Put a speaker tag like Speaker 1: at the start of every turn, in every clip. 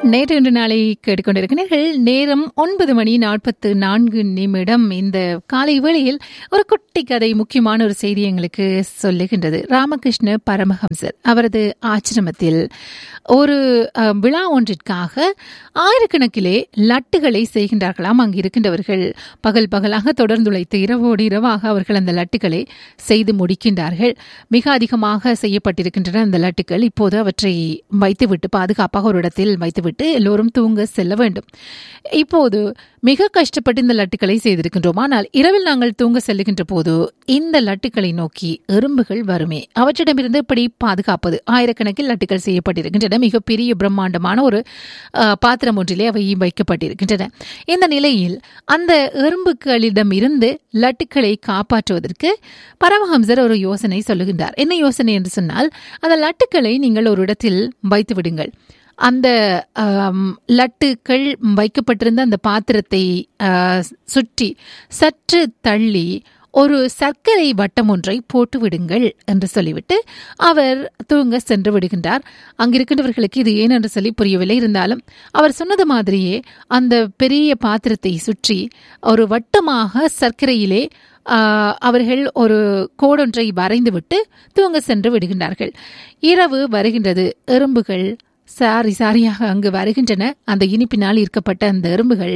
Speaker 1: நேற்று இன்று நாளை கேட்டுக்கொண்டிருக்கிறீர்கள் நேரம் ஒன்பது மணி நாற்பத்து நான்கு நிமிடம் இந்த காலை வேளையில் ஒரு குட்டி கதை முக்கியமான ஒரு செய்தி எங்களுக்கு சொல்லுகின்றது ராமகிருஷ்ண பரமஹம்சர் அவரது ஆசிரமத்தில் ஒரு அஹ், விழா ஒன்றிற்காக ஆயிரக்கணக்கிலே லட்டுகளை செய்கின்றார்களாம் அங்கு இருக்கின்றவர்கள் பகல் பகலாக தொடர்ந்துழைத்து இரவோடு இரவாக அவர்கள் அந்த லட்டுகளை செய்து முடிக்கின்றார்கள் மிக அதிகமாக செய்யப்பட்டிருக்கின்றன அந்த லட்டுகள் இப்போது அவற்றை வைத்துவிட்டு பாதுகாப்பாக ஒரு இடத்தில் வைத்துவிட்டு எல்லோரும் தூங்க செல்ல வேண்டும் இப்போது மிக கஷ்டப்பட்டு இந்த லட்டுகளை செய்திருக்கின்றோம் ஆனால் இரவில் நாங்கள் தூங்க செல்லுகின்ற போது இந்த லட்டுகளை நோக்கி எறும்புகள் வருமே அவற்றிடமிருந்து எப்படி பாதுகாப்பது ஆயிரக்கணக்கில் லட்டுகள் செய்யப்பட்டிருக்கின்றன மிகப்பெரிய பிரம்மாண்டமான ஒரு அஹ், பாத்திரம் ஒன்றிலே அவை வைக்கப்பட்டிருக்கின்றன இந்த நிலையில் அந்த எறும்புகளிடம் இருந்து லட்டுக்களை காப்பாற்றுவதற்கு பரமஹம்சர் ஒரு யோசனை சொல்லுகின்றார் என்ன யோசனை என்று சொன்னால் அந்த லட்டுக்களை நீங்கள் ஒரு இடத்தில் வைத்து விடுங்கள் அந்த ஆம், லட்டுக்கள் வைக்கப்பட்டிருந்த அந்த பாத்திரத்தை ஆ, சுற்றி சற்று தள்ளி ஒரு சர்க்கரை வட்டம் ஒன்றை போட்டு விடுங்கள் என்று சொல்லிவிட்டு அவர் தூங்க சென்று விடுகின்றார் அங்கிருக்கின்றவர்களுக்கு இது ஏன் என்று சொல்லி புரியவில்லை இருந்தாலும் அவர் சொன்னது மாதிரியே அந்த பெரிய பாத்திரத்தை சுற்றி ஒரு வட்டமாக சர்க்கரையிலே ஆஹ், அவர்கள் ஒரு கோடொன்றை வரைந்துவிட்டு தூங்க சென்று விடுகின்றார்கள் இரவு வருகின்றது எறும்புகள் சாரி சாரியாக அங்கு வருகின்றன அந்த இனிப்பினால் ஈர்க்கப்பட்ட அந்த எறும்புகள்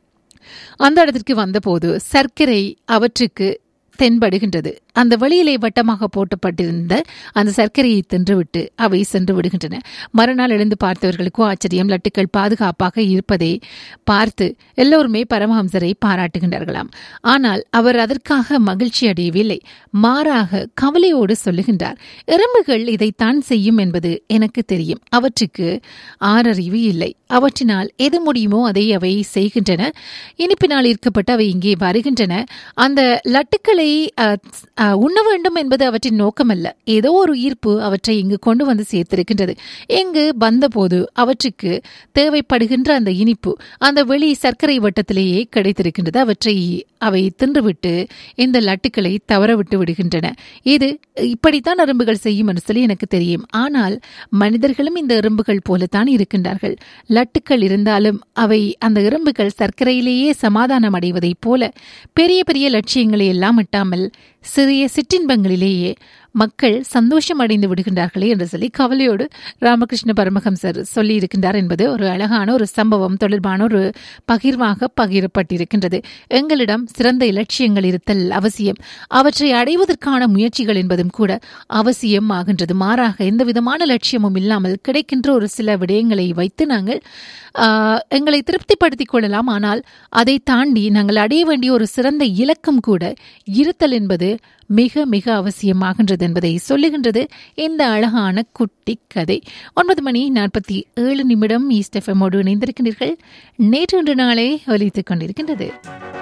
Speaker 1: அந்த இடத்திற்கு வந்தபோது சர்க்கரை அவற்றுக்கு தென்படுகின்றது அந்த வழியிலே வட்டமாக போட்டப்பட்டிருந்த அந்த சர்க்கரையை தின்றுவிட்டு அவை சென்று விடுகின்றன மறுநாள் எழுந்து பார்த்தவர்களுக்கோ ஆச்சரியம் லட்டுக்கள் பாதுகாப்பாக இருப்பதை பார்த்து எல்லோருமே பரமஹம்சரை பாராட்டுகின்றார்களாம் ஆனால் அவர் அதற்காக மகிழ்ச்சி அடையவில்லை மாறாக கவலையோடு சொல்லுகின்றார் எறும்புகள் இதைத்தான் செய்யும் என்பது எனக்கு தெரியும் அவற்றுக்கு ஆறறிவு இல்லை அவற்றினால் எது முடியுமோ அதை அவை செய்கின்றன இனிப்பினால் ஈர்க்கப்பட்டு அவை இங்கே வருகின்றன அந்த லட்டுக்களை அஹ், அஹ், உண்ண வேண்டும் என்பது அவற்றின் நோக்கமல்ல ஏதோ ஒரு ஈர்ப்பு அவற்றை இங்கு கொண்டு வந்து சேர்த்திருக்கின்றது இங்கு வந்தபோது அவற்றுக்கு தேவைப்படுகின்ற அந்த இனிப்பு அந்த வெளி சர்க்கரை வட்டத்திலேயே கிடைத்திருக்கின்றது அவற்றை அவை தின்றுவிட்டு இந்த லட்டுக்களை தவறவிட்டு விடுகின்றன இது இப்படித்தான் எறும்புகள் செய்யும் என்று சொல்லி எனக்கு தெரியும் ஆனால் மனிதர்களும் இந்த எறும்புகள் போலத்தான் இருக்கின்றார்கள் லட்டுக்கள் இருந்தாலும் அவை அந்த எறும்புகள் சர்க்கரையிலேயே சமாதானம் அடைவதைப் போல பெரிய பெரிய லட்சியங்களை எல்லாம் இட்டாமல் சிறிய சிற்றின்பங்களிலேயே மக்கள் சந்தோஷம் அடைந்து விடுகின்றார்களே என்று சொல்லி கவலையோடு ராமகிருஷ்ண பரமஹம்சர் சொல்லி இருக்கின்றார் என்பது ஒரு அழகான ஒரு சம்பவம் தொடர்பான ஒரு பகிர்வாக பகிரப்பட்டிருக்கின்றது எங்களிடம் சிறந்த இலட்சியங்கள் இருத்தல் அவசியம் அவற்றை அடைவதற்கான முயற்சிகள் என்பதும் கூட அவசியம் ஆகின்றது மாறாக எந்த விதமான லட்சியமும் இல்லாமல் கிடைக்கின்ற ஒரு சில விடயங்களை வைத்து நாங்கள் ஆஹ், எங்களை திருப்திப்படுத்திக் கொள்ளலாம் ஆனால் அதை தாண்டி நாங்கள் அடைய வேண்டிய ஒரு சிறந்த இலக்கம் கூட இருத்தல் என்பது மிக மிக அவசியமாகின்றது என்பதை சொல்லுகின்றது இந்த அழகான குட்டி கதை ஒன்பது மணி நாற்பத்தி ஏழு நிமிடம் ஈஸ்ட் எஃப்எம்மோடு இணைந்திருக்கின்றீர்கள் நேற்று இன்று நாளே ஒலித்துக் கொண்டிருக்கின்றது